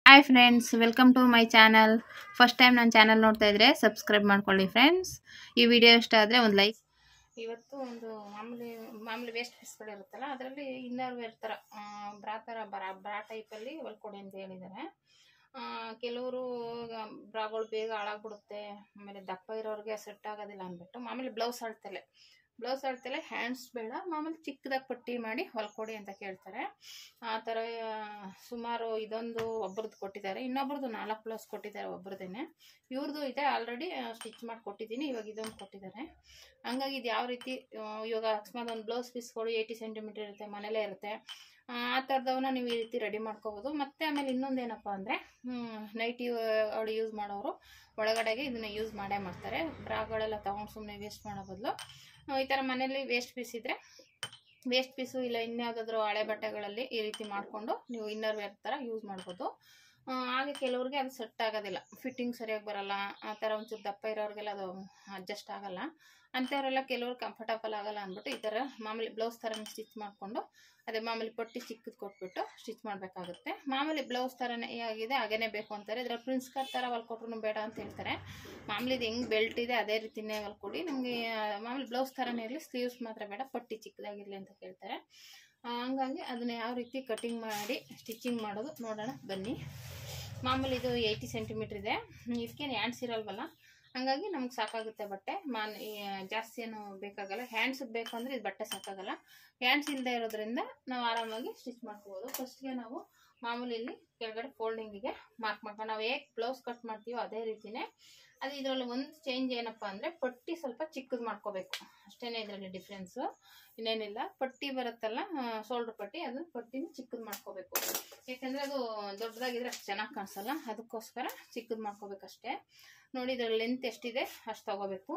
Hi friends welcome to my channel first time ನನ್ನ channel ನೋಡ್ತಾ ಇದ್ರೆ ಸಬ್ಸ್ಕ್ರೈಬ್ ಮಾಡ್ಕೊಳ್ಳಿ ಫ್ರೆಂಡ್ಸ್ ಈ ವಿಡಿಯೋ ಇಷ್ಟ ಆದರೆ ಒಂದು ಲೈಕ್ ಇವತ್ತು ಒಂದು ಮಾಮೂಲಿ ಮಾಮೂಲಿ ವೇಸ್ಟ್ ಪೀಸ್ಗಳು ಇರುತ್ತಲ್ಲ ಅದರಲ್ಲಿ ಇನ್ನರ್ ವೇರ್ ಥರ ಬ್ರಾ ಥರ ಬ್ರಾ ಬ್ರಾ ಟೈಪಲ್ಲಿ ಹೊಲ್ಕೊಡಿ ಅಂತ ಹೇಳಿದ್ದಾರೆ ಆ, ಕೆಲವರು ಬ್ರಾಗಳು ಬೇಗ ಹಾಳಾಗ್ಬಿಡುತ್ತೆ ಆಮೇಲೆ ದಪ್ಪ ಇರೋರಿಗೆ ಸೆಟ್ ಆಗೋದಿಲ್ಲ ಅಂದ್ಬಿಟ್ಟು ಮಾಮೂಲಿ ಬ್ಲೌಸ್ ಅಳ್ತಲೆ ಬ್ಲೌಸ್ ಅಳ್ತಲೆ ಹ್ಯಾಂಡ್ಸ್ ಬೇಡ ಮಾಮೂಲಿ ಚಿಕ್ಕದಾಗಿ ಪಟ್ಟಿ ಮಾಡಿ ಹೊಲ್ಕೊಡಿ ಅಂತ ಕೇಳ್ತಾರೆ ಆ ಥರ ಆ, ಸುಮಾರು ಇದೊಂದು ಒಬ್ರದ್ದು ಕೊಟ್ಟಿದ್ದಾರೆ ಇನ್ನೊಬ್ರದ್ದು ನಾಲ್ಕು ಬ್ಲೌಸ್ ಕೊಟ್ಟಿದ್ದಾರೆ ಒಬ್ರದ್ದೇನೆ ಇವ್ರದ್ದು ಇದೆ ಆಲ್ರೆಡಿ ಸ್ಟಿಚ್ ಮಾಡಿ ಕೊಟ್ಟಿದ್ದೀನಿ ಇವಾಗ ಇದೊಂದು ಕೊಟ್ಟಿದ್ದಾರೆ ಹಂಗಾಗಿ ಇದು ಯಾವ ರೀತಿ ಆ, ಇವಾಗ ಅಕಸ್ಮಾತ್ ಒಂದು ಬ್ಲೌಸ್ ಪೀಸ್ಗಳು ಏಯ್ಟಿ ಸೆಂಟಿಮೀಟರ್ ಇರುತ್ತೆ ಮನೇಲೇ ಇರುತ್ತೆ ಆ ಆ ಥರದವನ್ನ ನೀವು ಈ ರೀತಿ ರೆಡಿ ಮಾಡ್ಕೋಬೋದು ಮತ್ತು ಆಮೇಲೆ ಇನ್ನೊಂದು ಏನಪ್ಪ ಅಂದರೆ ನೈಟಿ ಅವಳು ಯೂಸ್ ಮಾಡೋರು ಒಳಗಡೆಗೆ ಇದನ್ನು ಯೂಸ್ ಮಾಡೇ ಮಾಡ್ತಾರೆ ಬ್ರಾಗಳೆಲ್ಲ ತೊಗೊಂಡು ಸುಮ್ಮನೆ ವೇಸ್ಟ್ ಮಾಡೋ ಬದಲು ಈ ಥರ ಮನೇಲಿ ವೇಸ್ಟ್ ಪೀಸ್ ಇದ್ದರೆ ವೇಸ್ಟ್ ಪೀಸು ಇಲ್ಲ ಇನ್ಯಾವುದಾದ್ರೂ ಹಳೆ ಬಟ್ಟೆಗಳಲ್ಲಿ ಈ ರೀತಿ ಮಾಡಿಕೊಂಡು ನೀವು ಇನ್ನರ್ ವೇರ್ ಥರ ಯೂಸ್ ಮಾಡ್ಬೋದು ಆ, ಹಾಗೆ ಕೆಲವ್ರಿಗೆ ಅದು ಸೆಟ್ ಆಗೋದಿಲ್ಲ ಫಿಟ್ಟಿಂಗ್ ಸರಿಯಾಗಿ ಬರಲ್ಲ ಆ ಥರ ಒಂಚೂರು ದಪ್ಪ ಇರೋರಿಗೆಲ್ಲ ಅದು ಅಡ್ಜಸ್ಟ್ ಆಗಲ್ಲ ಅಂಥವರೆಲ್ಲ ಕೆಲವರು ಕಂಫರ್ಟಬಲ್ ಆಗಲ್ಲ ಅಂದ್ಬಿಟ್ಟು ಈ ಥರ ಮಾಮೂಲಿ ಬ್ಲೌಸ್ ಥರ ಸ್ಟಿಚ್ ಮಾಡಿಕೊಂಡು ಅದೇ ಮಾಮೂಲಿ ಪಟ್ಟಿ ಚಿಕ್ಕದು ಕೊಟ್ಬಿಟ್ಟು ಸ್ಟಿಚ್ ಮಾಡಬೇಕಾಗುತ್ತೆ ಮಾಮೂಲಿ ಬ್ಲೌಸ್ ಥರನೇ ಆಗಿದೆ ಹಾಗೇನೆ ಬೇಕು ಅಂತಾರೆ ಇದರ ಪ್ರಿನ್ಸ್ ಕಟ್ ಥರ ಹೊಲ್ಕೊಟ್ರು ಬೇಡ ಅಂತ ಹೇಳ್ತಾರೆ ಮಾಮೂಲಿ ಇದು ಹೆಂಗೆ ಬೆಲ್ಟ್ ಇದೆ ಅದೇ ರೀತಿನೇ ಹೊಲ್ಕೊಡಿ ನಮಗೆ ಮಾಮೂಲಿ ಬ್ಲೌಸ್ ಥರನೇ ಇರಲಿ ಸ್ಲೀವ್ಸ್ ಮಾತ್ರ ಬೇಡ ಪಟ್ಟಿ ಚಿಕ್ಕದಾಗಿರಲಿ ಅಂತ ಕೇಳ್ತಾರೆ ಆ, ಹಂಗಾಗಿ ಅದನ್ನ ಯಾವ ರೀತಿ ಕಟಿಂಗ್ ಮಾಡಿ ಸ್ಟಿಚಿಂಗ್ ಮಾಡೋದು ನೋಡೋಣ ಬನ್ನಿ ಮಾಮೂಲಿ ಇದು ಏಯ್ಟಿ ಸೆಂಟಿಮೀಟ್ರ್ ಇದೆ ಇದಕ್ಕೇನು ಹ್ಯಾಂಡ್ಸ್ ಇರಲ್ವಲ್ಲ ಹಂಗಾಗಿ ನಮ್ಗೆ ಸಾಕಾಗುತ್ತೆ ಬಟ್ಟೆ ಮಾನ್ ಈ ಜಾಸ್ತಿ ಏನು ಬೇಕಾಗಲ್ಲ ಹ್ಯಾಂಡ್ಸಿಗೆ ಬೇಕು ಅಂದರೆ ಇದು ಬಟ್ಟೆ ಸಾಕಾಗಲ್ಲ ಹ್ಯಾಂಡ್ಸ್ ಇಲ್ಲದೆ ಇರೋದ್ರಿಂದ ನಾವು ಆರಾಮಾಗಿ ಸ್ಟಿಚ್ ಮಾಡ್ಕೋಬೋದು ಫಸ್ಟ್ಗೆ ನಾವು ಮಾಮೂಲಿ ಇಲ್ಲಿ ಕೆಳಗಡೆ ಫೋಲ್ಡಿಂಗಿಗೆ ಮಾರ್ಕ್ ಮಾಡ್ಕೊಂಡು ನಾವು ಹೇಗೆ ಬ್ಲೌಸ್ ಕಟ್ ಮಾಡ್ತೀವೋ ಅದೇ ರೀತಿನೇ ಅದು ಇದರಲ್ಲಿ ಒಂದು ಚೇಂಜ್ ಏನಪ್ಪ ಅಂದರೆ ಪಟ್ಟಿ ಸ್ವಲ್ಪ ಚಿಕ್ಕದು ಮಾಡ್ಕೋಬೇಕು ಅಷ್ಟೇ ಇದರಲ್ಲಿ ಡಿಫ್ರೆನ್ಸು ಇನ್ನೇನಿಲ್ಲ ಪಟ್ಟಿ ಬರುತ್ತಲ್ಲ ಶೋಲ್ಡ್ರ್ ಪಟ್ಟಿ ಅದನ್ನ ಪಟ್ಟಿನ ಚಿಕ್ಕದು ಮಾಡ್ಕೋಬೇಕು ಯಾಕಂದರೆ ಅದು ದೊಡ್ಡದಾಗಿದ್ರೆ ಅಷ್ಟು ಚೆನ್ನಾಗಿ ಕಾಣಿಸಲ್ಲ ಅದಕ್ಕೋಸ್ಕರ ಚಿಕ್ಕದು ಮಾಡ್ಕೋಬೇಕಷ್ಟೇ ನೋಡಿ ಇದರ ಲೆಂತ್ ಎಷ್ಟಿದೆ ಅಷ್ಟು ತಗೋಬೇಕು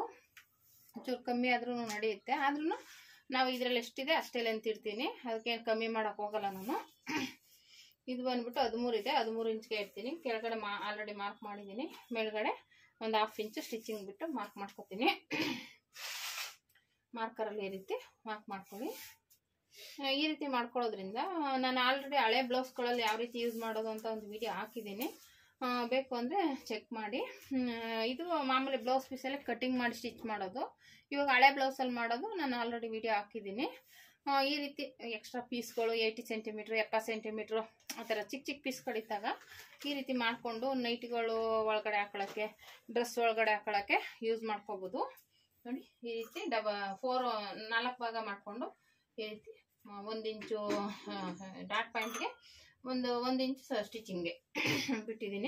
ಚೂರು ಕಮ್ಮಿ ಆದ್ರೂ ನಡೆಯುತ್ತೆ ಆದ್ರೂ ನಾವು ಇದರಲ್ಲಿ ಎಷ್ಟಿದೆ ಅಷ್ಟೇ ಲೆಂತ್ ಇಡ್ತೀನಿ ಅದಕ್ಕೇನು ಕಮ್ಮಿ ಮಾಡೋಕೆ ಹೋಗಲ್ಲ ನಾನು ಇದು ಬಂದ್ಬಿಟ್ಟು ಹದಿಮೂರು ಇದೆ ಹದಿಮೂರು ಇಂಚ್ಗೆ ಇಡ್ತೀನಿ ಕೆಳಗಡೆ ಮಾ ಆಲ್ರೆಡಿ ಮಾರ್ಕ್ ಮಾಡಿದ್ದೀನಿ ಮೇಲ್ಗಡೆ ಒಂದು ಹಾಫ್ ಇಂಚು ಸ್ಟಿಚಿಂಗ್ ಬಿಟ್ಟು ಮಾರ್ಕ್ ಮಾಡ್ಕೊತೀನಿ ಮಾರ್ಕರಲ್ಲಿ ಈ ರೀತಿ ಮಾರ್ಕ್ ಮಾಡ್ಕೊಳ್ಳಿ ಆ, ಈ ರೀತಿ ಮಾಡ್ಕೊಳ್ಳೋದ್ರಿಂದ ಆ, ನಾನು ಆಲ್ರೆಡಿ ಹಳೆ ಬ್ಲೌಸ್ಗಳಲ್ಲಿ ಯಾವ ರೀತಿ ಯೂಸ್ ಮಾಡೋದು ಅಂತ ಒಂದು ವಿಡಿಯೋ ಹಾಕಿದ್ದೀನಿ ಆ, ಬೇಕು ಅಂದರೆ ಚೆಕ್ ಮಾಡಿ ಹ್ಮ್, ಇದು ಮಾಮೂಲಿ ಬ್ಲೌಸ್ ಪೀಸಲ್ಲಿ ಕಟಿಂಗ್ ಮಾಡಿ ಸ್ಟಿಚ್ ಮಾಡೋದು ಇವಾಗ ಹಳೆ ಬ್ಲೌಸಲ್ಲಿ ಮಾಡೋದು ನಾನು ಆಲ್ರೆಡಿ ವಿಡಿಯೋ ಹಾಕಿದ್ದೀನಿ ಆ, ಈ ರೀತಿ ಎಕ್ಸ್ಟ್ರಾ ಪೀಸ್ಗಳು ಏಯ್ಟಿ ಸೆಂಟಿಮೀಟ್ರ್ ಎಪ್ಪತ್ತು ಸೆಂಟಿಮೀಟ್ರು ಆ ಥರ ಚಿಕ್ಕ ಚಿಕ್ಕ ಪೀಸ್ಗಳಿದ್ದಾಗ ಈ ರೀತಿ ಮಾಡಿಕೊಂಡು ನೈಟ್ಗಳು ಒಳಗಡೆ ಹಾಕೊಳ್ಳೋಕ್ಕೆ ಡ್ರೆಸ್ ಒಳಗಡೆ ಹಾಕೊಳ್ಳೋಕ್ಕೆ ಯೂಸ್ ಮಾಡ್ಕೋಬೋದು ನೋಡಿ ಈ ರೀತಿ ಡಬ ಫೋರ್ ನಾಲ್ಕು ಭಾಗ ಮಾಡಿಕೊಂಡು ಈ ರೀತಿ ಒಂದು ಇಂಚು ಡಾಟ್ ಪಾಯಿಂಟ್ಗೆ ಒಂದು ಒಂದು ಇಂಚ್ ಸ್ಟಿಚಿಂಗ್ಗೆ ಬಿಟ್ಟಿದ್ದೀನಿ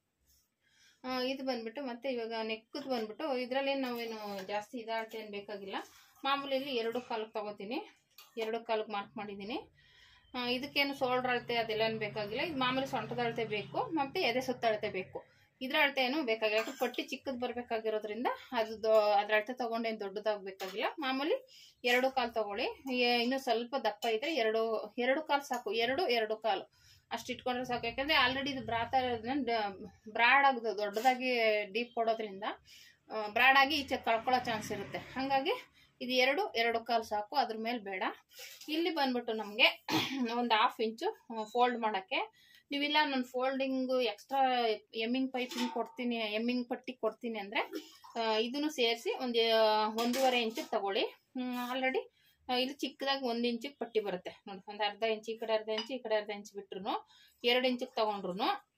ಆ, ಇದು ಬಂದ್ಬಿಟ್ಟು ಮತ್ತೆ ಇವಾಗ ನೆಕ್ಕದು ಬಂದ್ಬಿಟ್ಟು ಇದರಲ್ಲಿ ನಾವೇನು ಜಾಸ್ತಿ ಇದಾಳ್ತೆ ಏನು ಬೇಕಾಗಿಲ್ಲ ಮಾಮೂಲಿ ಇಲ್ಲಿ ಎರಡು ಕಾಲಕ್ಕೆ ತಗೋತೀನಿ ಎರಡು ಕಾಲಕ್ಕೆ ಮಾರ್ಕ್ ಮಾಡಿದ್ದೀನಿ ಆ, ಇದಕ್ಕೇನು ಸೋಲ್ಡ್ರ್ ಅಳತೆ ಅದೆಲ್ಲ ಏನು ಬೇಕಾಗಿಲ್ಲ ಇದು ಮಾಮೂಲಿ ಸೊಂಟದ ಅಳತೆ ಬೇಕು ಮತ್ತು ಎದೆ ಸುತ್ತ ಅಳತೆ ಬೇಕು ಇದ್ರ ಅಳತೆ ಏನು ಬೇಕಾಗಿಲ್ಲ ಯಾಕಂದ್ರೆ ಪಟ್ಟಿ ಚಿಕ್ಕದು ಬರಬೇಕಾಗಿರೋದ್ರಿಂದ ಅದು ದೊ- ಅದ್ರ ಅಳತೆ ತೊಗೊಂಡೇನು ದೊಡ್ಡದಾಗಬೇಕಾಗಿಲ್ಲ ಮಾಮೂಲಿ ಎರಡು ಕಾಲು ತಗೊಳ್ಳಿ ಏ- ಇನ್ನೂ ಸ್ವಲ್ಪ ದಪ್ಪ ಇದ್ರೆ ಎರಡು ಎರಡು ಕಾಲು ಸಾಕು ಎರಡು ಎರಡು ಕಾಲು ಅಷ್ಟು ಇಟ್ಕೊಂಡ್ರೆ ಸಾಕು ಯಾಕಂದ್ರೆ ಆಲ್ರೆಡಿ ಇದು ಬ್ರಾ ಥರ ಬ್ರಾಡ್ ಆಗೋದು ದೊಡ್ಡದಾಗಿ ಡೀಪ್ ಕೊಡೋದ್ರಿಂದ ಬ್ರಾಡ್ ಆಗಿ ಈಚೆ ಕಳ್ಕೊಳ್ಳೋ ಚಾನ್ಸ್ ಇರುತ್ತೆ ಹಾಗಾಗಿ ಇದು ಎರಡು ಎರಡು ಕಾಲು ಸಾಕು ಅದ್ರ ಮೇಲೆ ಬೇಡ ಇಲ್ಲಿ ಬಂದ್ಬಿಟ್ಟು ನಮಗೆ ಒಂದು ಹಾಫ್ ಇಂಚು ಫೋಲ್ಡ್ ಮಾಡೋಕ್ಕೆ ನೀವಿಲ್ಲ ನಾನು ಫೋಲ್ಡಿಂಗು ಎಕ್ಸ್ಟ್ರಾ ಎಮ್ಮಿಂಗ್ ಪೈಪಿಂಗ್ ಕೊಡ್ತೀನಿ ಎಮ್ಮಿಂಗ್ ಪಟ್ಟಿ ಕೊಡ್ತೀನಿ ಅಂದರೆ ಇದನ್ನು ಸೇರಿಸಿ ಒಂದು ಒಂದೂವರೆ ಇಂಚಿಗೆ ತಗೊಳ್ಳಿ ಆಲ್ರೆಡಿ ಇಲ್ಲಿ ಚಿಕ್ಕದಾಗಿ ಒಂದು ಇಂಚಿಗೆ ಪಟ್ಟಿ ಬರುತ್ತೆ ನೋಡಿ ಒಂದು ಅರ್ಧ ಇಂಚ್ ಈ ಕಡೆ ಅರ್ಧ ಇಂಚ್ ಈ ಕಡೆ ಅರ್ಧ ಇಂಚ್ ಬಿಟ್ರು ಎರಡು ಇಂಚಿಗೆ ತಗೊಂಡ್ರು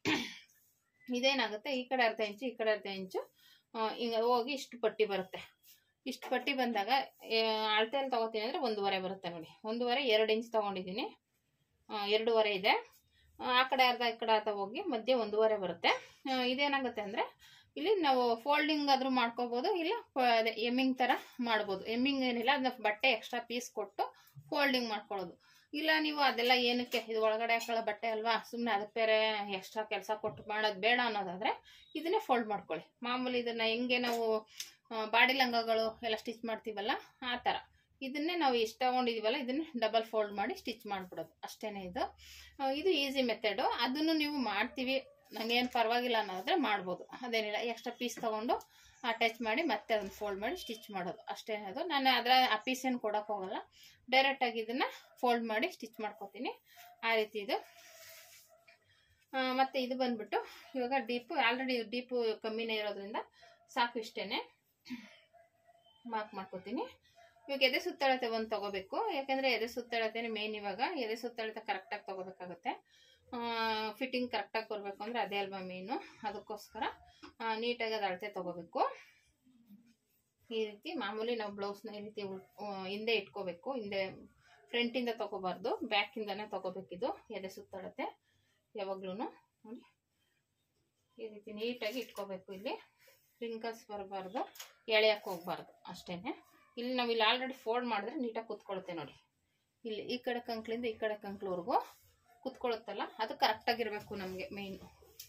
ಇದೇನಾಗುತ್ತೆ ಈ ಕಡೆ ಅರ್ಧ ಇಂಚು ಈ ಕಡೆ ಅರ್ಧ ಇಂಚು ಹಿಂಗೆ ಹೋಗಿ ಇಷ್ಟು ಪಟ್ಟಿ ಬರುತ್ತೆ ಇಷ್ಟು ಪಟ್ಟಿ ಬಂದಾಗ ಅಳತೆಯಲ್ಲಿ ತಗೋತೀನಿ ಅಂದರೆ ಒಂದೂವರೆ ಬರುತ್ತೆ ನೋಡಿ ಒಂದೂವರೆ ಎರಡು ಇಂಚ್ ತೊಗೊಂಡಿದ್ದೀನಿ ಎರಡೂವರೆ ಇದೆ ಆ, ಆ ಕಡೆ ಅರ್ಧ ಈ ಕಡೆ ಅರ್ಧ ಹೋಗಿ ಮಧ್ಯೆ ಒಂದೂವರೆ ಬರುತ್ತೆ ಆ, ಇದೇನಾಗುತ್ತೆ ಅಂದರೆ ಇಲ್ಲಿ ನಾವು ಫೋಲ್ಡಿಂಗ್ ಆದರೂ ಮಾಡ್ಕೋಬೋದು ಇಲ್ಲ ಫ- ಅದೇ ಎಮ್ಮಿಂಗ್ ಥರ ಮಾಡ್ಬೋದು ಎಮ್ಮಿಂಗ್ ಏನಿಲ್ಲ ಅದನ್ನ ಬಟ್ಟೆ ಎಕ್ಸ್ಟ್ರಾ ಪೀಸ್ ಕೊಟ್ಟು ಫೋಲ್ಡಿಂಗ್ ಮಾಡ್ಕೊಳ್ಳೋದು ಇಲ್ಲ ನೀವು ಅದೆಲ್ಲ ಏನಕ್ಕೆ ಇದು ಒಳಗಡೆ ಹಾಕೊಳ್ಳೋ ಬಟ್ಟೆ ಅಲ್ವಾ ಸುಮ್ಮನೆ ಅದಕ್ಕೆ ಬೇರೆ ಎಕ್ಸ್ಟ್ರಾ ಕೆಲಸ ಕೊಟ್ಟು ಮಾಡೋದು ಬೇಡ ಅನ್ನೋದಾದರೆ ಇದನ್ನೇ ಫೋಲ್ಡ್ ಮಾಡ್ಕೊಳ್ಳಿ ಮಾಮೂಲಿ ಇದನ್ನು ಹೆಂಗೆ ನಾವು ಬಾಡಿ ಲಂಗಗಳು ಎಲ್ಲ ಸ್ಟಿಚ್ ಮಾಡ್ತೀವಲ್ಲ ಆ ಥರ ಇದನ್ನೇ ನಾವು ಎಷ್ಟು ತಗೊಂಡಿದ್ದೀವಲ್ಲ ಇದನ್ನೇ ಡಬಲ್ ಫೋಲ್ಡ್ ಮಾಡಿ ಸ್ಟಿಚ್ ಮಾಡಿಬಿಡೋದು ಅಷ್ಟೇ ಇದು ಆ, ಇದು ಈಸಿ ಮೆಥಡು ಅದನ್ನು ನೀವು ಮಾಡ್ತೀವಿ ನನಗೇನು ಪರವಾಗಿಲ್ಲ ಅನ್ನೋದಾದ್ರೆ ಮಾಡ್ಬೋದು ಅದೇನಿಲ್ಲ ಎಕ್ಸ್ಟ್ರಾ ಪೀಸ್ ತೊಗೊಂಡು ಅಟ್ಯಾಚ್ ಮಾಡಿ ಮತ್ತೆ ಅದನ್ನು ಫೋಲ್ಡ್ ಮಾಡಿ ಸ್ಟಿಚ್ ಮಾಡೋದು ಅಷ್ಟೇ ಅದು ನಾನು ಅದರ ಆ ಪೀಸ್ ಏನು ಕೊಡೋಕೆ ಹೋಗಲ್ಲ ಡೈರೆಕ್ಟಾಗಿ ಇದನ್ನು ಫೋಲ್ಡ್ ಮಾಡಿ ಸ್ಟಿಚ್ ಮಾಡ್ಕೊತೀನಿ ಆ ರೀತಿ ಇದು ಆ, ಮತ್ತೆ ಇದು ಬಂದ್ಬಿಟ್ಟು ಇವಾಗ ಡೀಪು ಆಲ್ರೆಡಿ ಡೀಪು ಕಮ್ಮಿನೇ ಇರೋದ್ರಿಂದ ಸಾಕು ಇಷ್ಟೇನೆ ಮಾರ್ಕ್ ಮಾಡ್ಕೋತೀನಿ ಇವಾಗ ಎದೆ ಸುತ್ತಳತೆ ಒಂದು ತಗೋಬೇಕು ಯಾಕಂದ್ರೆ ಎದೆ ಸುತ್ತಳತೆನೇ ಮೇನ್ ಇವಾಗ ಎದೆ ಸುತ್ತಳತೆ ಕರೆಕ್ಟಾಗಿ ತಗೋಬೇಕಾಗುತ್ತೆ ಫಿಟ್ಟಿಂಗ್ ಕರೆಕ್ಟಾಗಿ ಬರಬೇಕು ಅಂದ್ರೆ ಅದೇ ಅಲ್ವಾ ಮೇನು ಅದಕ್ಕೋಸ್ಕರ ಆ, ನೀಟಾಗಿ ಅದು ಅಳತೆ ತಗೋಬೇಕು ಈ ರೀತಿ ಮಾಮೂಲಿ ನಾವು ಬ್ಲೌಸ್ನ ಈ ರೀತಿ ಉಳ್- ಆ, ಹಿಂದೆ ಇಟ್ಕೋಬೇಕು ಹಿಂದೆ ಫ್ರಂಟಿಂದ ತಗೋಬಾರ್ದು ಬ್ಯಾಕಿಂದನೇ ತಗೋಬೇಕಿದು ಎದೆ ಸುತ್ತಳತೆ ಯಾವಾಗ್ಲೂ ನೋಡಿ ಈ ರೀತಿ ನೀಟಾಗಿ ಇಟ್ಕೋಬೇಕು ಇಲ್ಲಿ ರಿಂಕಲ್ಸ್ ಬರಬಾರ್ದು ಎಳೆಯಕ್ಕೆ ಹೋಗ್ಬಾರ್ದು ಅಷ್ಟೇನೆ ಇಲ್ಲಿ ನಾವು ಇಲ್ಲಿ ಆಲ್ರೆಡಿ ಫೋಲ್ಡ್ ಮಾಡಿದ್ರೆ ನೀಟಾಗಿ ಕುತ್ಕೊಳುತ್ತೆ ನೋಡಿ ಇಲ್ಲಿ ಈ ಕಡೆ ಕಂಕ್ಳಿಂದ ಈ ಕಡೆ ಕಂಕ್ಳವರೆಗೂ ಕುತ್ಕೊಳ್ಳುತ್ತಲ್ಲ ಅದು ಕರೆಕ್ಟಾಗಿರಬೇಕು ನಮಗೆ ಮೇಯ್ನು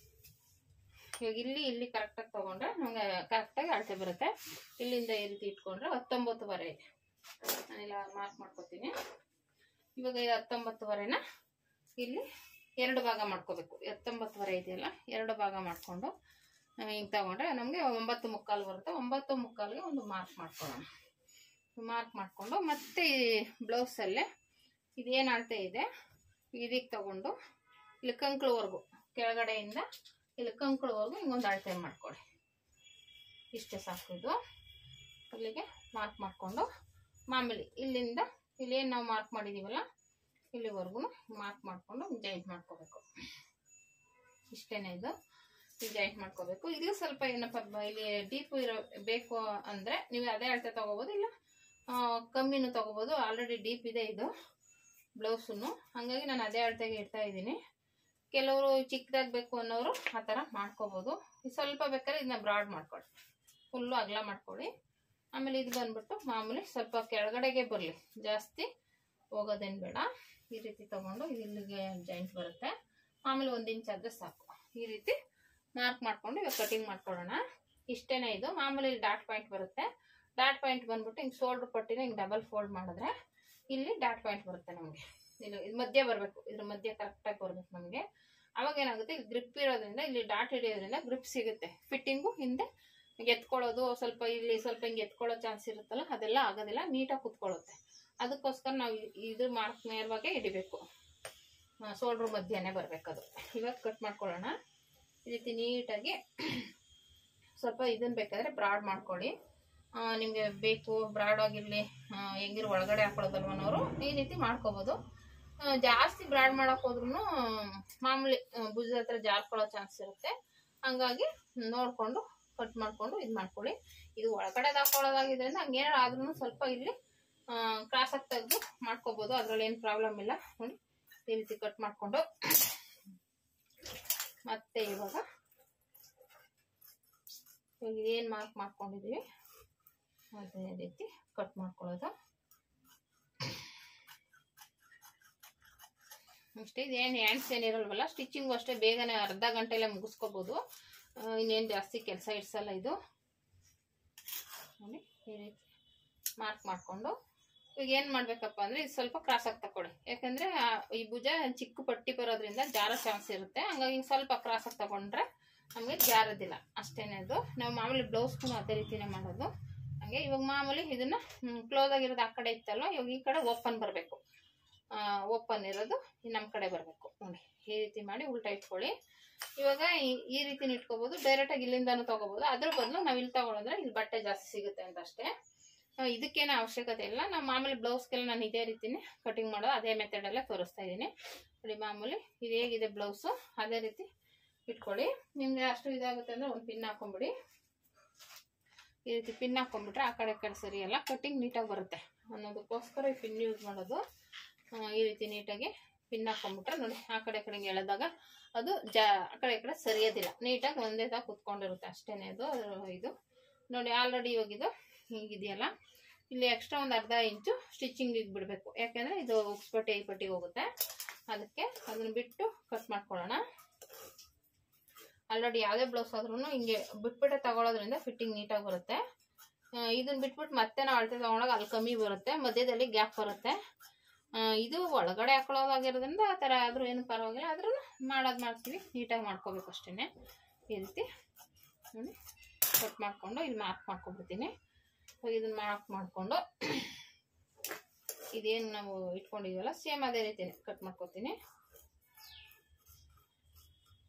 ಇವಾಗ ಇಲ್ಲಿ ಇಲ್ಲಿ ಕರೆಕ್ಟಾಗಿ ತೊಗೊಂಡ್ರೆ ನಮಗೆ ಕರೆಕ್ಟಾಗಿ ಅಳತೆ ಬರುತ್ತೆ ಇಲ್ಲಿಂದ ಈ ರೀತಿ ಇಟ್ಕೊಂಡ್ರೆ ಹತ್ತೊಂಬತ್ತುವರೆ ಇದೆ ನಾನಿಲ್ಲ ಮಾರ್ಕ್ ಮಾಡ್ಕೊತೀನಿ ಇವಾಗ ಇದು ಹತ್ತೊಂಬತ್ತುವರೆನ ಇಲ್ಲಿ ಎರಡು ಭಾಗ ಮಾಡ್ಕೋಬೇಕು ಹತ್ತೊಂಬತ್ತುವರೆ ಇದೆಯಲ್ಲ ಎರಡು ಭಾಗ ಮಾಡಿಕೊಂಡು ಹಿಂಗೆ ತಗೊಂಡ್ರೆ ನಮಗೆ ಒಂಬತ್ತು ಮುಕ್ಕಾಲು ಬರುತ್ತೆ ಒಂಬತ್ತು ಮುಕ್ಕಾಲಿಗೆ ಒಂದು ಮಾರ್ಕ್ ಮಾಡ್ಕೊಳ್ಳೋಣ ಮಾರ್ಕ್ ಮಾಡಿಕೊಂಡು ಮತ್ತೆ ಈ ಬ್ಲೌಸಲ್ಲೇ ಇದೇನು ಅಳತೆ ಇದೆ ಇದಕ್ಕೆ ತಗೊಂಡು ಇಲ್ಲಿ ಕಂಕ್ಳವರೆಗೂ ಕೆಳಗಡೆಯಿಂದ ಇಲ್ಲಿ ಕಂಕ್ಳವರೆಗೂ ಹಿಂಗೊಂದು ಅಳತೆ ಮಾಡ್ಕೊಳ್ಳಿ ಇಷ್ಟೇ ಸಾಕು ಇದು ಇಲ್ಲಿಗೆ ಮಾರ್ಕ್ ಮಾಡಿಕೊಂಡು ಮಾಮೂಲಿ ಇಲ್ಲಿಂದ ಇಲ್ಲೇನು ನಾವು ಮಾರ್ಕ್ ಮಾಡಿದ್ದೀವಲ್ಲ ಇಲ್ಲಿವರೆಗೂ ಮಾರ್ಕ್ ಮಾಡಿಕೊಂಡು ಜಾಯಿಂಟ್ ಮಾಡ್ಕೋಬೇಕು ಇಷ್ಟೇನೆ ಇದು ಜಾಯಿಂಟ್ ಮಾಡ್ಕೋಬೇಕು ಇಲ್ಲಿ ಸ್ವಲ್ಪ ಏನಪ್ಪ ಬ- ಇಲ್ಲಿ ಡೀಪ್ ಇರೋ ಬೇಕು ಅಂದರೆ ನೀವು ಅದೇ ಅಳತೆ ತಗೋಬೋದು ಇಲ್ಲ ಆ, ಕಮ್ಮಿನೂ ತಗೋಬೋದು ಆಲ್ರೆಡಿ ಡೀಪ್ ಇದೆ ಇದು ಬ್ಲೌಸನ್ನು ಹಾಗಾಗಿ ನಾನು ಅದೇ ಅಳತೆಗೆ ಇಡ್ತಾ ಇದ್ದೀನಿ ಕೆಲವರು ಚಿಕ್ಕದಾಗಿ ಬೇಕು ಅನ್ನೋರು ಆ ಥರ ಮಾಡ್ಕೋಬೋದು ಸ್ವಲ್ಪ ಬೇಕಾದ್ರೆ ಇದನ್ನ ಬ್ರಾಡ್ ಮಾಡ್ಕೊಳ್ಳಿ ಫುಲ್ಲು ಅಗಲ ಮಾಡ್ಕೊಳ್ಳಿ ಆಮೇಲೆ ಇದು ಬಂದ್ಬಿಟ್ಟು ಮಾಮೂಲಿ ಸ್ವಲ್ಪ ಕೆಳಗಡೆಗೆ ಬರಲಿ ಜಾಸ್ತಿ ಹೋಗೋದೇನು ಬೇಡ ಈ ರೀತಿ ತಗೊಂಡು ಇದು ಇಲ್ಲಿಗೆ ಜಾಯಿಂಟ್ ಬರುತ್ತೆ ಆಮೇಲೆ ಒಂದು ಇಂಚ್ ಆದರೆ ಸಾಕು ಈ ರೀತಿ ಮಾರ್ಕ್ ಮಾಡ್ಕೊಂಡು ಇವಾಗ ಕಟಿಂಗ್ ಮಾಡ್ಕೊಳ್ಳೋಣ ಇಷ್ಟೇನೆ ಇದು ಮಾಮೂಲಿ ಡಾಟ್ ಪಾಯಿಂಟ್ ಬರುತ್ತೆ ಡಾಟ್ ಪಾಯಿಂಟ್ ಬಂದ್ಬಿಟ್ಟು ಹಿಂಗೆ ಶೋಲ್ಡ್ರ್ ಪಟ್ಟಿನ ಹಿಂಗೆ ಡಬಲ್ ಫೋಲ್ಡ್ ಮಾಡಿದ್ರೆ ಇಲ್ಲಿ ಡಾಟ್ ಪಾಯಿಂಟ್ ಬರುತ್ತೆ ನಮಗೆ ಇದು ಇದು ಮಧ್ಯೆ ಬರಬೇಕು ಇದ್ರ ಮಧ್ಯೆ ಕರೆಕ್ಟಾಗಿ ಬರಬೇಕು ನಮಗೆ ಅವಾಗ ಏನಾಗುತ್ತೆ ಇಲ್ಲಿ ಗ್ರಿಪ್ ಇರೋದ್ರಿಂದ ಇಲ್ಲಿ ಡಾಟ್ ಹಿಡಿಯೋದ್ರಿಂದ ಗ್ರಿಪ್ ಸಿಗುತ್ತೆ ಫಿಟ್ಟಿಂಗು ಹಿಂದೆ ಎತ್ಕೊಳ್ಳೋದು ಸ್ವಲ್ಪ ಇಲ್ಲಿ ಸ್ವಲ್ಪ ಹಿಂಗೆ ಎತ್ಕೊಳ್ಳೋ ಚಾನ್ಸ್ ಇರುತ್ತಲ್ಲ ಅದೆಲ್ಲ ಆಗೋದಿಲ್ಲ ನೀಟಾಗಿ ಕುತ್ಕೊಳ್ಳುತ್ತೆ ಅದಕ್ಕೋಸ್ಕರ ನಾವು ಇ- ಇದು ಮಾರ್ಕ್ ನೇರವಾಗೇ ಹಿಡಿಬೇಕು ಸೋಲ್ಡ್ರ್ ಮಧ್ಯನೇ ಬರಬೇಕದು ಇವಾಗ ಕಟ್ ಮಾಡ್ಕೊಳ್ಳೋಣ ಈ ರೀತಿ ನೀಟಾಗಿ ಸ್ವಲ್ಪ ಇದನ್ನ ಬೇಕಾದ್ರೆ ಬ್ರಾಡ್ ಮಾಡ್ಕೊಳ್ಳಿ ನಿಮಗೆ ಬೇಕು ಬ್ರಾಡ್ ಆಗಿರಲಿ ಹೆಂಗಿರು ಒಳಗಡೆ ಹಾಕೊಳ್ಳೋದಲ್ವ ಅನ್ನೋರು ಈ ರೀತಿ ಮಾಡ್ಕೋಬೋದು ಆ, ಜಾಸ್ತಿ ಬ್ರಾಡ್ ಮಾಡಕ್ ಹೋದ್ರೂ ಮಾಮೂಲಿ ಆ, ಭುಜದ ಹತ್ರ ಜಾರ್ಕೊಳ್ಳೋ ಚಾನ್ಸ್ ಇರುತ್ತೆ ಹಂಗಾಗಿ ನೋಡಿಕೊಂಡು ಕಟ್ ಮಾಡಿಕೊಂಡು ಇದು ಮಾಡ್ಕೊಳ್ಳಿ ಇದು ಒಳಗಡೆ ಹಾಕೊಳ್ಳೋದಾಗಿದ್ರಿಂದ ಹಂಗೇನಾರು ಆದ್ರೂ ಸ್ವಲ್ಪ ಇಲ್ಲಿ ಕ್ರಾಸಾಗಿ ತೆಗೆದು ಮಾಡ್ಕೋಬೋದು ಅದರಲ್ಲಿ ಏನು ಪ್ರಾಬ್ಲಮ್ ಇಲ್ಲ ನೋಡಿ ಈ ರೀತಿ ಕಟ್ ಮಾಡಿಕೊಂಡು ಮತ್ತೆ ಇವಾಗ ಇವಾಗ ಇದೇನು ಮಾರ್ಕ್ ಮಾಡ್ಕೊಂಡಿದ್ದೀವಿ ಅದೇ ರೀತಿ ಕಟ್ ಮಾಡ್ಕೊಳ್ಳೋದು ಅಷ್ಟೇ ಇದೇನು ಹ್ಯಾಂಡ್ಸ್ ಏನಿರಲ್ವಲ್ಲ ಸ್ಟಿಚಿಂಗು ಅಷ್ಟೇ ಬೇಗನೆ ಅರ್ಧ ಗಂಟೆಲೆ ಮುಗಿಸ್ಕೋಬೋದು ಇನ್ನೇನು ಜಾಸ್ತಿ ಕೆಲಸ ಇಡ್ಸಲ್ಲ ಇದು ನೋಡಿ ಈ ರೀತಿ ಮಾರ್ಕ್ ಮಾಡಿಕೊಂಡು ಈಗ ಏನು ಮಾಡಬೇಕಪ್ಪ ಅಂದರೆ ಇದು ಸ್ವಲ್ಪ ಕ್ರಾಸಾಗಿ ತಗೊಳ್ಳಿ ಯಾಕಂದರೆ ಈ ಭುಜ ಚಿಕ್ಕ ಪಟ್ಟಿ ಬರೋದ್ರಿಂದ ಜಾರೋ ಚಾನ್ಸ್ ಇರುತ್ತೆ ಹಂಗಾಗಿ ಹಿಂಗ್ ಸ್ವಲ್ಪ ಕ್ರಾಸಾಗಿ ತಗೊಂಡ್ರೆ ನಮಗೆ ಜಾರೋದಿಲ್ಲ ಅಷ್ಟೇನೆ ಅದು ನಾವು ಮಾಮೂಲಿ ಬ್ಲೌಸ್ಗೂ ಅದೇ ರೀತಿನೇ ಮಾಡೋದು ಹಾಗೆ ಇವಾಗ ಮಾಮೂಲಿ ಇದನ್ನ ಕ್ಲೋಸ್ ಆಗಿರೋದು ಆ ಕಡೆ ಇತ್ತಲ್ವ ಇವಾಗ ಈ ಕಡೆ ಓಪನ್ ಬರಬೇಕು ಓಪನ್ ಇರೋದು ನಮ್ಮ ಕಡೆ ಬರಬೇಕು ನೋಡಿ ಈ ರೀತಿ ಮಾಡಿ ಉಲ್ಟಾ ಇಟ್ಕೊಳ್ಳಿ ಇವಾಗ ಈ- ಈ ರೀತಿ ಇಟ್ಕೋಬಹುದು ಡೈರೆಕ್ಟಾಗಿ ಇಲ್ಲಿಂದಾನು ತಗೋಬಹುದು ಅದ್ರ ಬದಲು ನಾವು ಇಲ್ಲಿ ತಗೊಳೋದ್ರೆ ಇಲ್ಲಿ ಬಟ್ಟೆ ಜಾಸ್ತಿ ಸಿಗುತ್ತೆ ಅಂತ ಅಷ್ಟೇ ಆ, ಇದಕ್ಕೇನು ಅವಶ್ಯಕತೆ ಇಲ್ಲ ನಾವು ಮಾಮೂಲಿ ಬ್ಲೌಸ್ಗೆಲ್ಲ ನಾನು ಇದೇ ರೀತಿನೇ ಕಟಿಂಗ್ ಮಾಡೋದು ಅದೇ ಮೆಥಡಲ್ಲೇ ತೋರಿಸ್ತಾ ಇದ್ದೀನಿ ನೋಡಿ ಮಾಮೂಲಿ ಇದು ಹೇಗಿದೆ ಬ್ಲೌಸು ಅದೇ ರೀತಿ ಇಟ್ಕೊಳ್ಳಿ ನಿಮ್ಗೆ ಅಷ್ಟು ಇದಾಗುತ್ತೆ ಅಂದ್ರೆ ಒಂದು ಪಿನ್ ಹಾಕೊಂಬಿಡಿ ಈ ರೀತಿ ಪಿನ್ ಹಾಕೊಂಡ್ಬಿಟ್ರೆ ಆ ಕಡೆ ಈ ಕಡೆ ಸರಿಯಲ್ಲ ಕಟಿಂಗ್ ನೀಟಾಗಿ ಬರುತ್ತೆ ಅನ್ನೋದಕ್ಕೋಸ್ಕರ ಈ ಪಿನ್ ಯೂಸ್ ಮಾಡೋದು ಆ, ಈ ರೀತಿ ನೀಟಾಗಿ ಪಿನ್ ಹಾಕೊಂಡ್ಬಿಟ್ರೆ ನೋಡಿ ಆ ಕಡೆ ಈ ಕಡೆ ಹಿಂಗೆ ಎಳೆದಾಗ ಅದು ಜಾ ಆ ಕಡೆ ಈ ಕಡೆ ಸರಿಯೋದಿಲ್ಲ ನೀಟಾಗಿ ಒಂದೇ ತಾ ಕುತ್ಕೊಂಡಿರುತ್ತೆ ಅಷ್ಟೇನೆ ಅದು ಅದ್ರ ಇದು ನೋಡಿ ಆಲ್ರೆಡಿ ಇವಾಗ ಇದು ಹೀಗಿದೆಯಲ್ಲ ಇಲ್ಲಿ ಎಕ್ಸ್ಟ್ರಾ ಒಂದು ಅರ್ಧ ಇಂಚು ಸ್ಟಿಚಿಂಗಿಗೆ ಬಿಡಬೇಕು ಯಾಕೆಂದರೆ ಇದು ಉಕ್ಸ್ ಪಟ್ಟಿ ಈ ಪಟ್ಟಿಗೆ ಹೋಗುತ್ತೆ ಅದಕ್ಕೆ ಅದನ್ನ ಬಿಟ್ಟು ಕಟ್ ಮಾಡ್ಕೊಳ್ಳೋಣ ಆಲ್ರೆಡಿ ಯಾವುದೇ ಬ್ಲೌಸ್ ಆದ್ರೂ ಹಿಂಗೆ ಬಿಟ್ಬಿಟ್ಟೆ ತಗೊಳ್ಳೋದ್ರಿಂದ ಫಿಟ್ಟಿಂಗ್ ನೀಟಾಗಿ ಬರುತ್ತೆ ಆ, ಇದನ್ನ ಬಿಟ್ಬಿಟ್ಟು ಮತ್ತೆ ನಾವು ಅಳತೆ ತಗೊಂಡಾಗ ಅಲ್ಲಿ ಕಮ್ಮಿ ಬರುತ್ತೆ ಮಧ್ಯದಲ್ಲಿ ಗ್ಯಾಪ್ ಬರುತ್ತೆ ಆ, ಇದು ಒಳಗಡೆ ಹಾಕೊಳ್ಳೋದಾಗಿರೋದ್ರಿಂದ ಆ ಥರ ಆದರೂ ಏನು ಪರವಾಗಿಲ್ಲ ಆದ್ರೂ ಮಾಡೋದು ಮಾಡ್ತೀವಿ ನೀಟಾಗಿ ಮಾಡ್ಕೋಬೇಕು ಅಷ್ಟೇ ಈ ರೀತಿ ನೋಡಿ ಕಟ್ ಮಾಡಿಕೊಂಡು ಇಲ್ಲಿ ಮಾರ್ಕ್ ಮಾಡ್ಕೊಂಡ್ಬಿಡ್ತೀನಿ ಇದನ್ನ ಮಾರ್ಕ್ ಮಾಡಿಕೊಂಡು ಇದೇನು ನಾವು ಇಟ್ಕೊಂಡಿದ್ದೀವಲ್ಲ ಸೇಮ್ ಅದೇ ರೀತಿನೇ ಕಟ್ ಮಾಡ್ಕೊತೀನಿ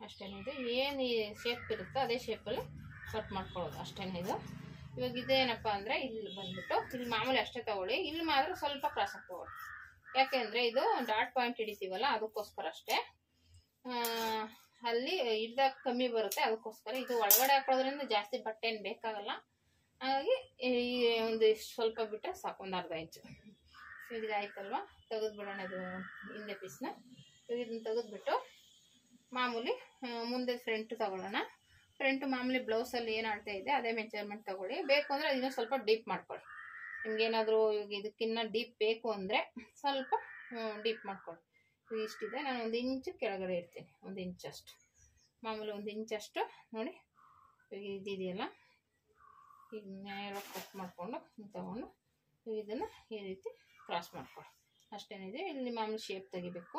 ಅಷ್ಟೇ ಇದು ಏನು ಈ ಶೇಪ್ ಇರುತ್ತೋ ಅದೇ ಶೇಪಲ್ಲಿ ಕಟ್ ಮಾಡ್ಕೊಳ್ಳೋದು ಅಷ್ಟೇ ಇದು ಇವಾಗ ಇದೇನಪ್ಪ ಅಂದರೆ ಇಲ್ಲಿ ಬಂದ್ಬಿಟ್ಟು ಇಲ್ಲಿ ಮಾಮೂಲಿ ಅಷ್ಟೇ ತಗೊಳ್ಳಿ ಇಲ್ಲಿ ಮಾತ್ರ ಸ್ವಲ್ಪ ಕ್ರಾಸಾಗಿ ತಗೊಳ್ಳಿ ಯಾಕೆಂದರೆ ಇದು ಡಾಟ್ ಪಾಯಿಂಟ್ ಹಿಡಿತೀವಲ್ಲ ಅದಕ್ಕೋಸ್ಕರ ಅಷ್ಟೇ ಆ, ಅಲ್ಲಿ ಹಿಡ್ದಾಗ ಕಮ್ಮಿ ಬರುತ್ತೆ ಅದಕ್ಕೋಸ್ಕರ ಇದು ಒಳಗಡೆ ಹಾಕೋದ್ರಿಂದ ಜಾಸ್ತಿ ಬಟ್ಟೆ ಏನು ಬೇಕಾಗಲ್ಲ ಹಾಗಾಗಿ ಈ ಒಂದು ಇಷ್ಟ್ ಸ್ವಲ್ಪ ಬಿಟ್ಟರೆ ಸಾಕು ಒಂದು ಅರ್ಧ ಇಂಚು ಇದಾಯ್ತಲ್ವಾ ತೆಗೆದು ಬಿಡೋಣ ಇದು ಹಿಂದೆ ಪೀಸ್ನ ಇದನ್ನ ತೆಗೆದ್ಬಿಟ್ಟು ಮಾಮೂಲಿ ಆ, ಮುಂದೆ ಫ್ರಂಟ್ ತಗೊಳ್ಳೋಣ ಫ್ರಂಟ್ ಮಾಮೂಲಿ ಬ್ಲೌಸಲ್ಲಿ ಏನು ಅಳತೆ ಇದೆ ಅದೇ ಮೆಜರ್ಮೆಂಟ್ ತಗೊಳ್ಳಿ ಬೇಕು ಅಂದರೆ ಇನ್ನೂ ಸ್ವಲ್ಪ ಡೀಪ್ ಮಾಡ್ಕೊಳ್ಳಿ ನಿಮ್ಗೇನಾದರೂ ಇವಾಗ ಇದಕ್ಕಿನ್ನ ಡೀಪ್ ಬೇಕು ಅಂದರೆ ಸ್ವಲ್ಪ ಡೀಪ್ ಮಾಡ್ಕೊಳ್ಳಿ ಇದು ಇಷ್ಟಿದೆ ನಾನು ಒಂದು ಇಂಚು ಕೆಳಗಡೆ ಇರ್ತೀನಿ ಒಂದು ಇಂಚಷ್ಟು ಮಾಮೂಲಿ ಒಂದು ಇಂಚಷ್ಟು ನೋಡಿ ಇವಾಗ ಇದಿದೆಯಲ್ಲ ಈಗ ನೇರವಾಗಿ ಕಟ್ ಮಾಡಿಕೊಂಡು ತಗೊಂಡು ಇದನ್ನು ಈ ರೀತಿ ಕ್ರಾಸ್ ಮಾಡ್ಕೊಳ್ಳಿ ಅಷ್ಟೇನಿದೆ ಇಲ್ಲಿ ಮಾಮೂಲಿ ಶೇಪ್ ತೆಗಿಬೇಕು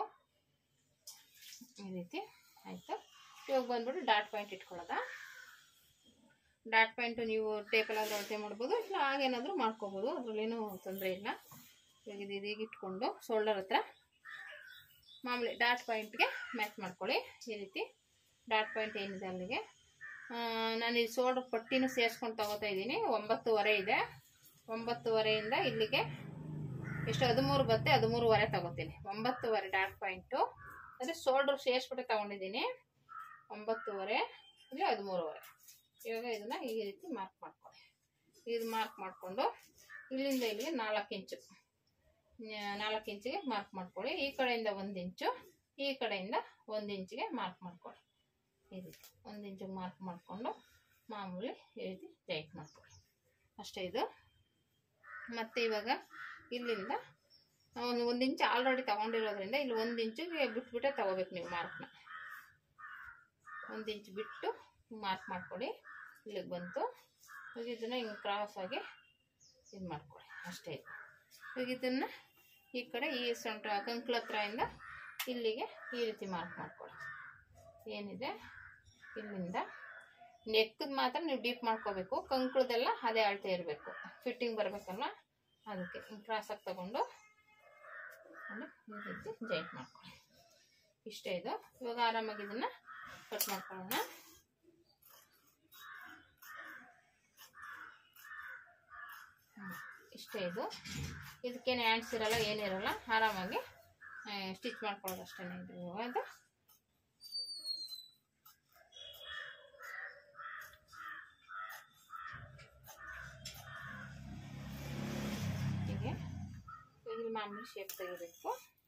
ಈ ರೀತಿ ಆಯಿತು ಇವಾಗ ಬಂದ್ಬಿಟ್ಟು ಡಾಟ್ ಪಾಯಿಂಟ್ ಇಟ್ಕೊಳ್ಳೋದ ಡಾಟ್ ಪಾಯಿಂಟು ನೀವು ಟೇಪಲ್ಲಾದ್ರೂ ಅಳತೆ ಮಾಡ್ಬೋದು ಇಲ್ಲ ಹಾಗೇನಾದರೂ ಮಾಡ್ಕೋಬೋದು ಅದರಲ್ಲೇನೂ ತೊಂದರೆ ಇಲ್ಲ ಇವಾಗ ಇದು ಇದೀಗ ಇಟ್ಕೊಂಡು ಶೋಲ್ಡರ್ ಹತ್ರ ಮಾಮೂಲಿ ಡಾಟ್ ಪಾಯಿಂಟ್ಗೆ ಮ್ಯಾಚ್ ಮಾಡ್ಕೊಳ್ಳಿ ಈ ರೀತಿ ಡಾಟ್ ಪಾಯಿಂಟ್ ಏನಿದೆ ಅಲ್ಲಿಗೆ ಆ, ನಾನು ಈ ಶೋಲ್ಡರ್ ಪಟ್ಟಿನೂ ಸೇರಿಸ್ಕೊಂಡು ತಗೋತಾ ಇದ್ದೀನಿ ಒಂಬತ್ತುವರೆ ಇದೆ ಒಂಬತ್ತುವರೆಯಿಂದ ಇಲ್ಲಿಗೆ ಎಷ್ಟು ಹದಿಮೂರು ಬತ್ತೆ ಹದಿಮೂರುವರೆ ತಗೋತೀನಿ ಒಂಬತ್ತುವರೆ ಡಾಟ್ ಪಾಯಿಂಟು ಅಂದರೆ ಶೋಲ್ಡ್ರ್ ಸೇರಿಸ್ಬಿಟ್ಟು ತಗೊಂಡಿದ್ದೀನಿ ಒಂಬತ್ತುವರೆ ಇಲ್ಲಿ ಹದಿಮೂರುವರೆ ಇವಾಗ ಇದನ್ನು ಈ ರೀತಿ ಮಾರ್ಕ್ ಮಾಡ್ಕೊಳ್ಳಿ ಇದು ಮಾರ್ಕ್ ಮಾಡಿಕೊಂಡು ಇಲ್ಲಿಂದ ಇಲ್ಲಿಗೆ ನಾಲ್ಕು ಇಂಚು ನ್ಯಾ- ನಾಲ್ಕು ಇಂಚಿಗೆ ಮಾರ್ಕ್ ಮಾಡ್ಕೊಳ್ಳಿ ಈ ಕಡೆಯಿಂದ ಒಂದು ಇಂಚು ಈ ಕಡೆಯಿಂದ ಒಂದು ಇಂಚಿಗೆ ಮಾರ್ಕ್ ಮಾಡ್ಕೊಳ್ಳಿ ಈ ರೀತಿ ಒಂದು ಇಂಚಿಗೆ ಮಾರ್ಕ್ ಮಾಡಿಕೊಂಡು ಮಾಮೂಲಿ ಈ ರೀತಿ ಟೈಟ್ ಮಾಡ್ಕೊಳ್ಳಿ ಅಷ್ಟೇ ಇದು ಮತ್ತು ಇವಾಗ ಇಲ್ಲಿಂದ ಒಂದು ಒಂದು ಇಂಚು ಆಲ್ರೆಡಿ ತಗೊಂಡಿರೋದ್ರಿಂದ ಇಲ್ಲಿ ಒಂದು ಇಂಚಿಗೆ ಬಿಟ್ಬಿಟ್ಟೆ ತಗೋಬೇಕು ನೀವು ಮಾರ್ಕ್ನ ಒಂದು ಇಂಚ್ ಬಿಟ್ಟು ಮಾರ್ಕ್ ಮಾಡ್ಕೊಳ್ಳಿ ಇಲ್ಲಿಗೆ ಬಂತು ಇವಾಗ ಇದನ್ನು ಹಿಂಗೆ ಕ್ರಾಸಾಗಿ ಇದು ಮಾಡ್ಕೊಳ್ಳಿ ಅಷ್ಟೇ ಇದು ಇವಾಗ ಇದನ್ನು ಈ ಕಡೆ ಈ ಸೊಂಟ ಕಂಕ್ಳ ಹತ್ರದಿಂದ ಇಲ್ಲಿಗೆ ಈ ರೀತಿ ಮಾರ್ಕ್ ಮಾಡ್ಕೊಳ್ಳಿ ಏನಿದೆ ಇಲ್ಲಿಂದ ನೆಕ್ಕದ ಮಾತ್ರ ನೀವು ಡೀಪ್ ಮಾಡ್ಕೋಬೇಕು ಕಂಕ್ಳದೆಲ್ಲ ಅದೇ ಅಳತೆ ಇರಬೇಕು ಫಿಟ್ಟಿಂಗ್ ಬರಬೇಕಲ್ಲ ಅದಕ್ಕೆ ಹಿಂಗೆ ಕ್ರಾಸಾಗಿ ತಗೊಂಡು ಆಮೇಲೆ ಈ ರೀತಿ ಜೈಟ್ ಮಾಡ್ಕೊಳ್ಳಿ ಇಷ್ಟೇ ಇದು ಇವಾಗ ಆರಾಮಾಗಿ ಇದನ್ನು ಕಟ್ ಮಾಡ್ಕೊಳ್ಳೋಣ ಹ್ಮ್. ಇಷ್ಟೇ ಇದು ಇದಕ್ಕೇನು ಹ್ಯಾಂಡ್ಸ್ ಇರಲ್ಲ ಏನಿರಲ್ಲ ಆರಾಮಾಗಿ ಸ್ಟಿಚ್ ಮಾಡ್ಕೊಳ್ಳೋದು ಅಷ್ಟೇ ಇದು ಅದು ಹೀಗೆ ಇಲ್ಲಿ ಮಾಮೂಲಿ ಶೇಪ್ ತೆಗಿಬೇಕು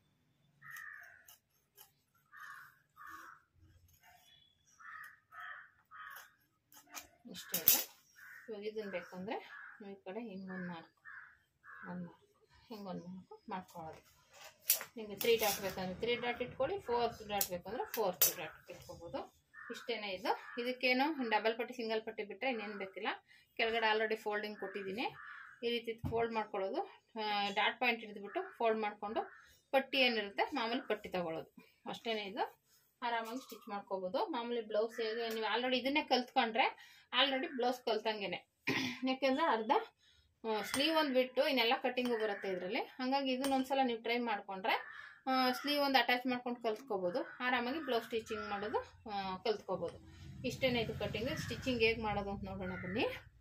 ಇಷ್ಟೇ ಇದೆ ಇವಾಗ ಇದನ್ನು ಬೇಕಂದರೆ ನೀವು ಈ ಕಡೆ ಹಿಂಗೊಂದು ಮಾರ್ಕ್ ಒಂದು ಮಾರ್ಕ್ ಹಿಂಗೊಂದು ಮಾರ್ಕ್ ಮಾಡ್ಕೊಳ್ಳೋದು ನಿಮಗೆ ತ್ರೀ ಡಾಟ್ ಬೇಕಂದ್ರೆ ತ್ರೀ ಡಾಟ್ ಇಟ್ಕೊಳ್ಳಿ ಫೋರ್ತ್ ಡಾಟ್ ಬೇಕಂದ್ರೆ ಫೋರ್ತ್ ಡಾಟ್ ಇಟ್ಕೋಬೋದು ಇಷ್ಟೇನೆ ಇದು ಇದಕ್ಕೇನು ಡಬಲ್ ಪಟ್ಟಿ ಸಿಂಗಲ್ ಪಟ್ಟಿ ಬಿಟ್ಟರೆ ಇನ್ನೇನು ಬೇಕಿಲ್ಲ ಕೆಳಗಡೆ ಆಲ್ರೆಡಿ ಫೋಲ್ಡಿಂಗ್ ಕೊಟ್ಟಿದ್ದೀನಿ ಈ ರೀತಿ ಫೋಲ್ಡ್ ಮಾಡ್ಕೊಳ್ಳೋದು ಡಾಟ್ ಪಾಯಿಂಟ್ ಹಿಡಿದ್ಬಿಟ್ಟು ಫೋಲ್ಡ್ ಮಾಡಿಕೊಂಡು ಪಟ್ಟಿ ಏನಿರುತ್ತೆ ಮಾಮೂಲಿ ಪಟ್ಟಿ ತಗೊಳ್ಳೋದು ಅಷ್ಟೇ ಇದು ಆರಾಮಾಗಿ ಸ್ಟಿಚ್ ಮಾಡ್ಕೋಬೋದು ಮಾಮೂಲಿ ಬ್ಲೌಸ್ ಹೇಗೆ ನೀವು ಆಲ್ರೆಡಿ ಇದನ್ನೇ ಕಲ್ತ್ಕೊಂಡ್ರೆ ಆಲ್ರೆಡಿ ಬ್ಲೌಸ್ ಕಲ್ತಂಗೆ ಯಾಕೆಂದರೆ ಅರ್ಧ ಸ್ಲೀವ್ ಒಂದು ಬಿಟ್ಟು ಇನ್ನೆಲ್ಲ ಕಟ್ಟಿಂಗು ಬರುತ್ತೆ ಇದರಲ್ಲಿ ಹಾಗಾಗಿ ಇದನ್ನೊಂದ್ಸಲ ನೀವು ಟ್ರೈ ಮಾಡಿಕೊಂಡ್ರೆ ಸ್ಲೀವ್ ಒಂದು ಅಟ್ಯಾಚ್ ಮಾಡ್ಕೊಂಡು ಕಲ್ತ್ಕೋಬೋದು ಆರಾಮಾಗಿ ಬ್ಲೌಸ್ ಸ್ಟಿಚಿಂಗ್ ಮಾಡೋದು ಆ, ಕಲ್ತ್ಕೋಬೋದು ಇಷ್ಟೇ ಇದು ಕಟ್ಟಿಂಗ್ ಸ್ಟಿಚಿಂಗ್ ಹೇಗೆ ಮಾಡೋದು ಅಂತ ನೋಡೋಣ ಬನ್ನಿ